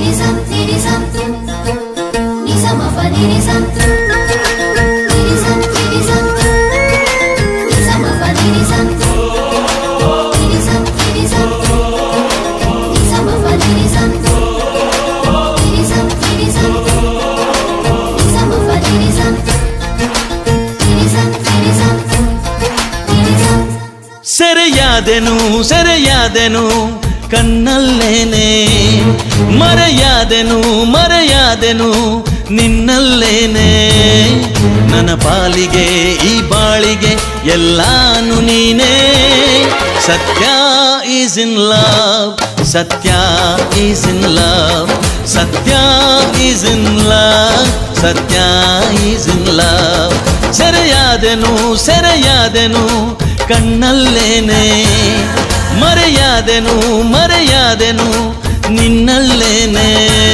ಸೆರೆಯಾದೆನು ಸೆರೆಯಾದೆನು ಕಣ್ಣಲ್ಲೇನೆ ಮರೆಯಾದೆನು ಮರೆಯಾದೆನು ನಿನ್ನಲ್ಲೇನೆ ನನ್ನ ಪಾಲಿಗೆ ಈ ಬಾಳಿಗೆ ಎಲ್ಲಾನು ನೀನೇ Sathya is in love Sathya is in love Sathya is in love Sathya is in love ಸೆರೆಯಾದೆನು ಸೆರೆಯಾದೆನು ಕಣ್ಣಲ್ಲೇನೆ ಮರೆಯಾದೆನು ಮರೆಯಾದೆನು ನಿನ್ನಲ್ಲೇನೆ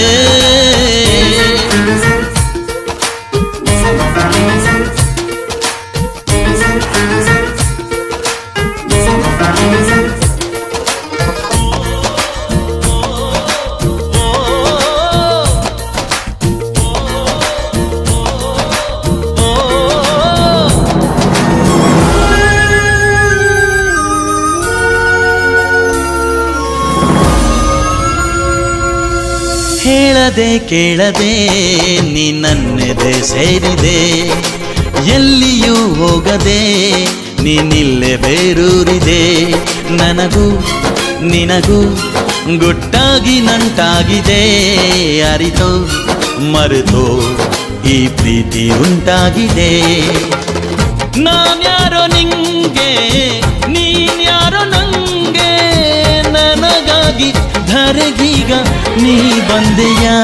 ಹೇಳದೆ ಕೇಳದೆ ನೀ ನನ್ನೆದೆ ಸೇರಿದೆ ಎಲ್ಲಿಯೂ ಹೋಗದೆ ನೀನಿಲ್ಲೇ ಬೇರೂರಿದೆ ನನಗೂ ನಿನಗೂ ಗುಟ್ಟಾಗಿ ನಂಟಾಗಿದೆ ಅರಿತೋ ಮರೆತೋ ಈ ಪ್ರೀತಿ ಉಂಟಾಗಿದೆ ನಾನ್ಯಾರೋ ನಿಂಗೆ ನೀನ್ಯಾರೋ ನಂಗೆ ನನಗಾಗಿ ಧರೆಗೀಗ ನೀ ಬಂದೆಯಾ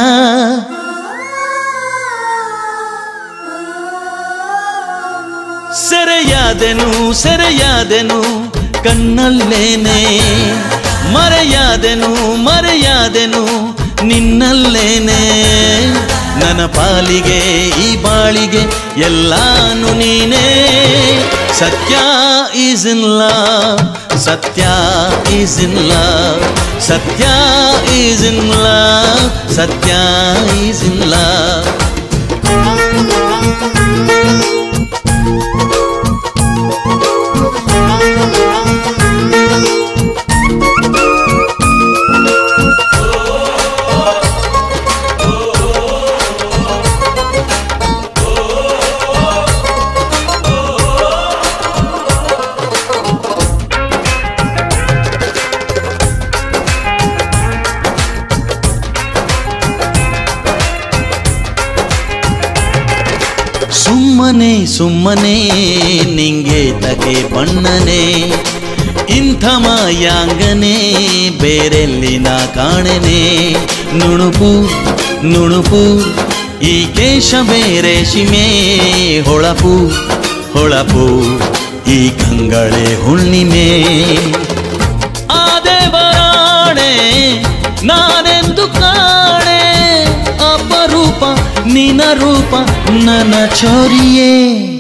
ಸೆರೆಯಾದೆನು ಸೆರೆಯಾದೆನು ಕಣ್ಣಲ್ಲೇನೆ ಮರೆಯಾದೆನು ಮರೆಯಾದೆನು ನಿನ್ನಲ್ಲೇನೆ ನನ್ನ ಪಾಲಿಗೆ ಈ ಬಾಳಿಗೆ ಎಲ್ಲಾನು ನೀನೇ Sathya is in love Sathya is in love Sathya is in love Sathya is in love ಸುಮ್ಮನೆ ಸುಮ್ಮನೆ ನಿಂಗೆ ತಗೆ ಬಣ್ಣನೆ ಇಂಥ ಮಾಯಾಂಗನೆ ಬೇರೆಲ್ಲಿ ನಾ ಕಾಣೆನೆ ನುಣುಪು ನುಣುಪು ಈ ಕೇಶ ಬೇರೆ ಶಿಮೆ ಹೊಳಪು ಹೊಳಪು ಈ ಕಂಗಳೆ ಹುಣ್ಣಿಮೆ ಆ ದೇವರಾಣೆ ನಾನೆಂದು ಕಾಣೆ ಅಪರೂಪ ನಿನ ರೂಪ ನನ್ನ ಚೋರಿಯೇ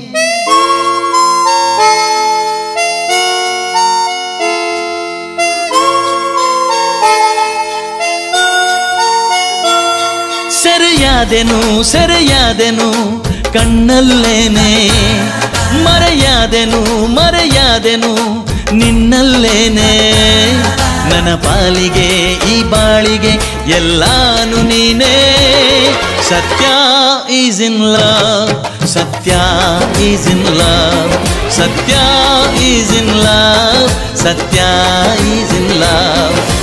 ಸೆರೆಯಾದೆನು ಸೆರೆಯಾದೆನು ಕಣ್ಣಲ್ಲೇನೆ ಮರೆಯಾದೆನು ಮರೆಯಾದೆನು ನಿನ್ನಲ್ಲೇನೆ ನನ್ನ ಪಾಲಿಗೆ ಈ ಬಾಳಿಗೆ ಎಲ್ಲಾನು ನೀನೇ Sathya is in love Sathya is in love Sathya is in love Sathya is in love